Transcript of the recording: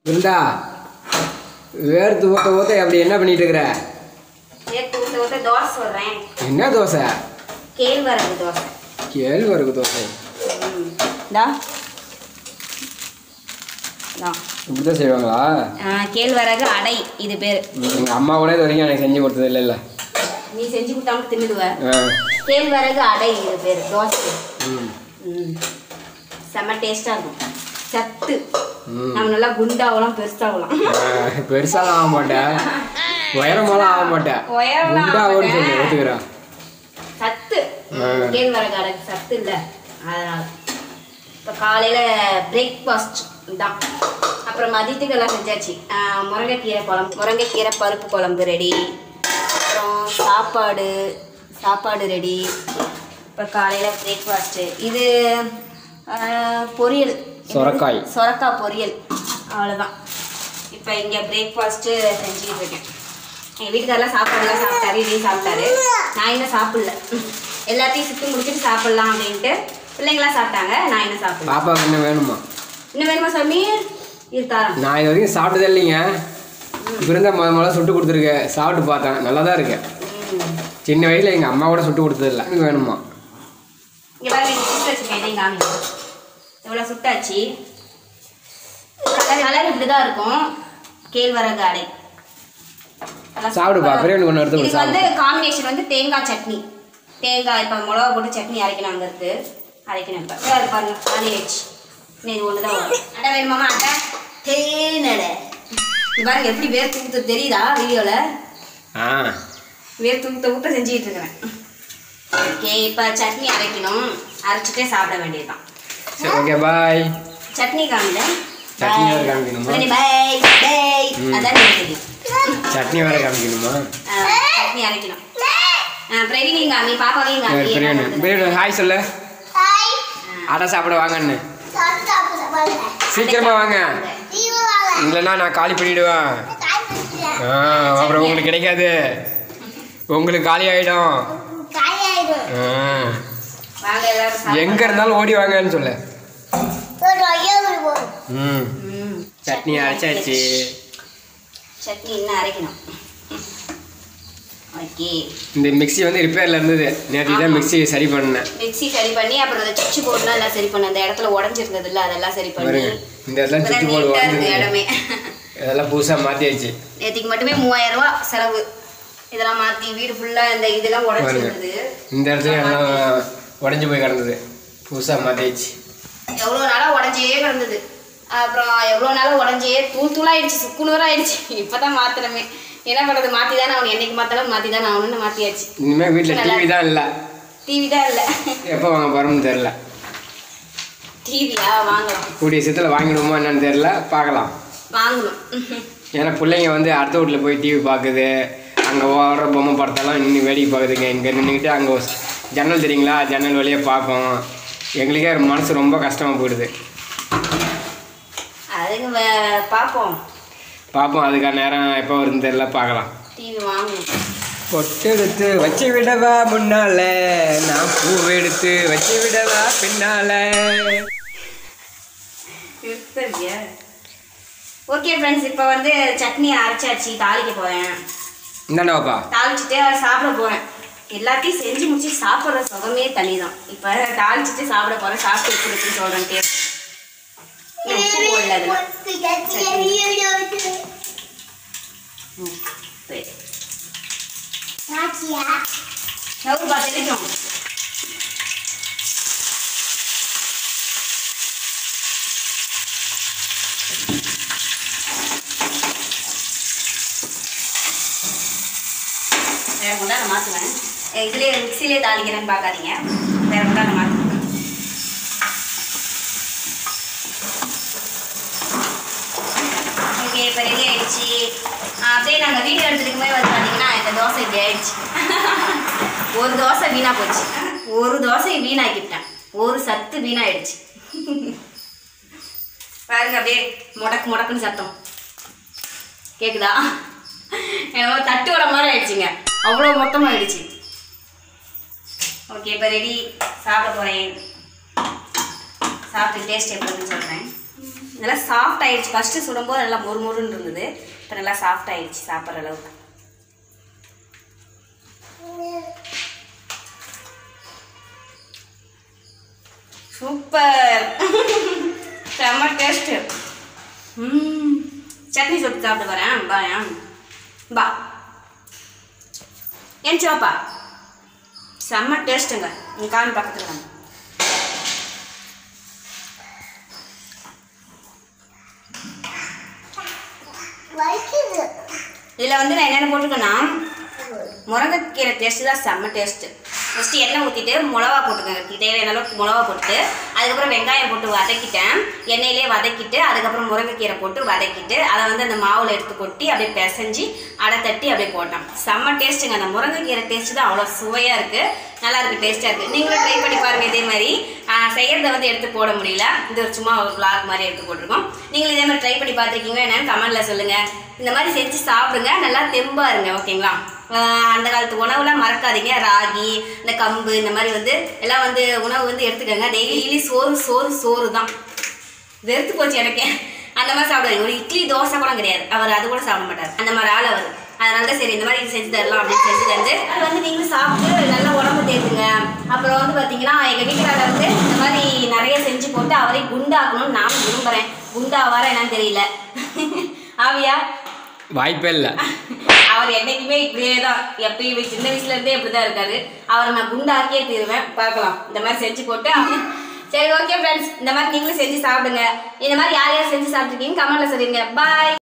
இருந்தா வேர்த்து ஊத்த ஊத்த அப்படி என்ன பண்ணிட்டு இருக்கிற நேற்று ஊற்ற ஊற்ற தோசை சொல்கிறேன் என்ன தோசை கேழ்வரகு தோசை கேழ்வரகு தோசை இந்தா இந்தா. இப்படிதான் செய்வாங்களா ஆ, கேழ்வரகு அடை இது பேர் எங்கள் அம்மா கூட இது வரைக்கும் எனக்கு செஞ்சு கொடுத்தது இல்லைல்ல நீ செஞ்சு கொடுத்தாலும் தின்னுடுவ ஆ கேழ்வரகு அடை இது பேர் தோசை ம் ம் செம்ம டேஸ்ட்டாக இருக்கும் சத்து ம். நம்ம நல்லா குண்டாகலாம் பெருசாகலாம் ஆ, பெருசாலாம் ஆக மாட்டேன் உயரமாலாம் ஆக மாட்டேன் உயரம்லாம் ஆக குண்டாவோன்னு மாட்டேன். சொல்லி ஒத்துக்கிறேன் சத்து ஆ. கேழ்வரகு அடை சத்து இல்லை அதனால இப்போ காலையில் பிரேக்ஃபாஸ்ட் தான் அப்புறம் மதியத்துக்கு எல்லாம் செஞ்சாச்சு ஆ, முருங்கைக்கீரை குழம்பு முருங்கைக்கீரை பருப்பு குழம்பு ரெடி அப்புறம் சாப்பாடு சாப்பாடு ரெடி இப்போ காலையில் பிரேக்ஃபாஸ்ட்டு இது ஆ, பொரியல் சொரக்காய். சொரக்காய் பொரியல் அவ்வளோதான் இப்போ இங்கே பிரேக்ஃபாஸ்ட்டு செஞ்சுக்கிட்டு இருக்கேன் எங்கள் வீட்டுக்காரெல்லாம் சாப்பாடுலாம் சாப்பிட்டாரு இதையும் சாப்பிட்டாரு நான் இன்னும் சாப்பிடல எல்லாத்தையும் சுற்றி முடிச்சுட்டு சாப்பிட்லாம் அப்படின்ட்டு பிள்ளைங்களாம் சாப்பிட்டாங்க நான் இன்னும் சாப்பிடல பாப்பாவுக்கு என்ன வேணுமா இன்னும் வேணுமா சாமி இருக்காரம் நான் இது வரைக்கும் சாப்பிட்டதே இல்லைங்க இப்போ இருந்தால் முத முதல்ல சுட்டு கொடுத்துருக்கேன் சாப்பிட்டு பார்த்தேன் நல்லா தான் இருக்கு சின்ன வயசில் எங்கள் அம்மா கூட சுட்டு கொடுத்ததில்ல எனக்கு வேணுமா இங்கே பாருங்க இங்கே சுட்டு வச்சுருக்கேன் இதையும் காமிங்க இவ்வளோ சுட்டாச்சு கலர் கலர் இப்படி தான் இருக்கும் கேழ்வரகு அடை நல்லா சாப்பிடுப்பா, சூப்பரா பெரியவனுக்கு ஒண்ணு எடுத்து கொடு, இதுக்கு வந்து காம்பினேஷன் வந்து தேங்காய் சட்னி தேங்காய் இப்போ மிளகா போட்டு சட்னி அரைக்கணும் அங்கே இருக்கு அரைக்கணும் இப்போ அது பாருங்க ஆனியாச்சு இது ஒன்று தான் வரும் அடை வேணுமாமா அடை தேனடை இது பாருங்க எப்படி வேர் தூத்து தெரியுதா வீடியோவில் ஆ வேர் தூத்த ஊத்த செஞ்சுக்கிட்டு இருக்கிறேன் ஓகே இப்போ சட்னி அரைக்கணும் அரைச்சிட்டே சாப்பிட வேண்டியதுதான் சரி ஓகே பாய் சட்னி காமில சட்னி வேற காமிக்கணுமா? பாய் பாய் அதான் எனக்கு தெரியும் சட்னி வேற காமிக்கணுமா ஆ, சட்னி அரைக்கணும் ஆ, பிரவீனையும் காமி பாப்பாவையும் காமி சரி, பெரியவனு பெரியவனு ஹாய் சொல்லு அடை சாப்பிட வாங்கன்னு சீக்கிரமா வாங்க இல்லைன்னா நான் காலி பண்ணிடுவேன் ஆ அப்புறம் உங்களுக்கு கிடைக்காது உங்களுக்கு காலி ஆயிடும் ஆ. வாங்க எல்லாரும் சாப்பிட. எங்க இருந்தாலும் ஓடி வாங்கன்னு சொல்லு ம் ம். சட்னி அரைச்சாச்சு சட்னி இன்னும் அரைக்கணும் ஓகே இந்த மிக்ஸி வந்து ரிப்பேர்ல இருந்தது நேற்று தான் மிக்ஸி சரி பண்ணேன் மிக்ஸி சரி பண்ணி அப்புறம் அந்த சுவிட்ச் போர்டுலாம் எல்லாம் சரி பண்ண அந்த இடத்துல உடஞ்சிருந்தது இல்ல அதெல்லாம் சரி பண்ணி பாருங்க இந்த இடத்துல சுவிட்ச் இப்பதான் போர்டு neat ஆ இருக்கு வந்து இடமே இதெல்லாம் புதுசாக மாற்றியாச்சு நேற்றுக்கு மட்டுமே மூவாயிரம் ரூபா செலவு இதெல்லாம் மாற்றி வீடு ஃபுல்லாக இந்த இதெல்லாம் பாருங்க உடஞ்சிருந்தது இந்த இடத்துல எல்லாம் உடஞ்சி போய் கிடந்தது புதுசாக மாற்றியாச்சு எவ்வளோ நாளாக உடஞ்சே கிடந்தது அப்புறம் எவ்வளோ நாளாக உடஞ்சே தூள் தூளாயிடுச்சு சுக்குநூறாயிடுச்சு இப்போ தான் மாத்திரமே என்ன பண்ணுறது மாற்றி தானே அவனு என்னைக்கு மாற்றினாலும் மாற்றி தானே அவனுன்னு மாற்றியாச்சு இனிமேல் வீட்டில் டிவி தான் இல்லை டிவி தான் இல்லை எப்போ வாங்க போகிறோம்னு தெரில டிவியா வாங்கலாம் கூடிய சீத்தில் வாங்கிடுவோமா என்னன்னு தெரில பார்க்கலாம் வாங்கணும் ஏன்னா பிள்ளைங்க வந்து அடுத்த வீட்டில் போய் டிவி பார்க்குது அங்கே ஓடுற பொம்மை படத்தெல்லாம் நின்று வேடிக்கை பார்க்குதுங்க இங்கே நின்றுக்கிட்டு அங்கே ஜன்னல் தெரியுங்களா ஜன்னல் வழியாக பார்க்கும் எங்களுக்கே மனசு ரொம்ப கஷ்டமாக போயிடுது அதுக்கு வே- பார்ப்போம் பார்ப்போம் அதுக்கான நேரம் எப்போ வருதுன்னு தெரில பார்க்கலாம் டிவி வாங்கணும் பொட்டெடுத்து வச்சு விடவா முன்னால நான் பூவெடுத்து வச்சு விடவா பின்னால ஓகே ஃப்ரெண்ட்ஸ் இப்போ வந்து சட்னி அரைச்சாச்சு தாளிக்க போகிறேன் இந்தாண்டாப்பா தாளிச்சுட்டு சாப்பிட போகிறேன் எல்லாத்தையும் செஞ்சு முடிச்சு சாப்பிட்ற சுகமே தனி தான் இப்போ தாளிச்சுட்டு சாப்பிட போகிறேன் சாப்பிட்டு எப்படி இருக்குன்னு சொல்கிறேன் டேஸ்ட் உப்பு போடல அதில் சரி எவ்வளோ பார்த்துருக்கோம் வேற கொண்டா நான் மாற்றுவேன் இதுலேயே மிக்சிலே தாளிக்கிறேன்னு பார்க்காதீங்க வேற கொண்டா நான் மாற்றுவேன் ஓகே இப்போ ரெடி ஆயிடுச்சு ஆ, அப்படியே நாங்கள் வீடியோ எடுத்துட்டு போய் வந்து பார்த்தீங்கன்னா இந்த தோசை இப்படி ஆயிடுச்சு ஒரு தோசை வீணா போச்சு ஒரு தோசை வீணாக்கிட்டேன் ஒரு சத்து வீணாயிடுச்சு பாருங்க அப்படியே முடக்கு முடக்குன்னு சத்தம் கேக்குதா என்னமோ தட்டு வர மாதிரி ஆயிடுச்சுங்க அவ்வளோ மொத்தமாக ஆயிடுச்சு ஓகே இப்போ ரெடி சாப்பிட போகிறேன் சாப்பிட்டு டேஸ்ட் எப்படி இருக்குன்னு சொல்கிறேன் நல்லா சாஃப்ட் ஆயிடுச்சு ஃபஸ்ட்டு சுடும்போது நல்லா மொறு மொறுன்னு இருந்தது இப்போ நல்லா சாஃப்ட் ஆயிடுச்சு சாப்பிட்ற அளவுக்கு சூப்பர் செம்ம டேஸ்ட்டு ம் சட்னி சுட்டு சாப்பிட்டு வரேன் பாயா பா ஏன் சிவப்பா செம்ம டேஸ்ட்டுங்க உங்கள் காமி பக்கத்தில் வாங்க இதில் வந்து நான் என்னென்ன போட்டிருக்கேன்னா முருங்கைக்கீரை டேஸ்ட்டு தான் செம்ம டேஸ்ட்டு ஃபஸ்ட்டு எண்ணெய் ஊற்றிட்டு மிளவா போட்டுக்கோங்க இதுக்கு தேவையான அளவுக்கு மிளவா போட்டு அதுக்கப்புறம் வெங்காயம் போட்டு வதக்கிட்டேன் எண்ணெயிலே வதக்கிட்டு அதுக்கப்புறம் முருங்கைக்கீரை போட்டு வதக்கிட்டு அதை வந்து அந்த மாவில் எடுத்து கொட்டி அப்படியே பிசைஞ்சு அடை தட்டி அப்படியே போட்டேன் செம்ம டேஸ்ட்டுங்க அந்த முருங்கைக்கீரை டேஸ்ட்டு தான் அவ்வளோ சுவையாக இருக்குது நல்லா இருக்குது டேஸ்ட்டாக இருக்குது நீங்களும் ட்ரை பண்ணி பாருங்கள் இதே மாதிரி ஆஹ் செய்யறத வந்து எடுத்து போட முடியல இது ஒரு சும்மா ஒரு vlog மாதிரி எடுத்து போட்டிருக்கோம் நீங்களும் இதே மாதிரி ட்ரை பண்ணி பார்த்துருக்கீங்க என்னன்னு கமெண்ட்டில் சொல்லுங்கள் இந்த மாதிரி செஞ்சு சாப்பிடுங்க நல்லா தெம்பாக இருங்க ஓகேங்களா ஆஹ் அந்த காலத்து உணவுலாம் மறக்காதீங்க ராகி இந்த கம்பு இந்த மாதிரி வந்து எல்லாம் வந்து உணவு வந்து எடுத்துக்கோங்க டெய்லி சோறு சோறு சோறு தான் வெறுத்து போச்சு எனக்கே அந்த மாதிரி சாப்பிடுவாங்க ஒரு இட்லி தோசை கூட கிடையாது அவர் அது கூட சாப்பிட மாட்டார் அந்த மாதிரி ஆள் அவர் அதனால தான் சரி இந்த மாதிரி இது செஞ்சு தரலாம் அப்படின்னு செஞ்சு தந்து அது வந்து நீங்களும் சாப்பிட்டு நல்லா உடம்பு தேத்துங்க அப்புறம் வந்து பார்த்தீங்கன்னா எங்கள் வீட்டுக்காரர் வந்து இந்த மாதிரி நிறைய செஞ்சு போட்டு அவரை குண்டாக்கணும்னு நானும் விரும்புகிறேன் குண்டாவாரா என்னன்னு தெரியல ஆவியா வாய்ப்பே இல்லை அவர் என்னைக்குமே இப்படியே தான் எப்பயுமே சின்ன வயசுல இருந்தே இப்படி தான் இருக்காரு அவரை நான் குண்டாக்கியே தீருவேன் பார்க்கலாம் இந்த மாதிரி செஞ்சு போட்டு அவரு- சரி ஓகே ஃப்ரெண்ட்ஸ் இந்த மாதிரி நீங்களும் செஞ்சு சாப்பிடுங்க இந்த மாதிரி யார் யார் செஞ்சு சாப்பிட்ருக்கீங்க கமெண்ட்ல சொல்லிடுங்க பாய்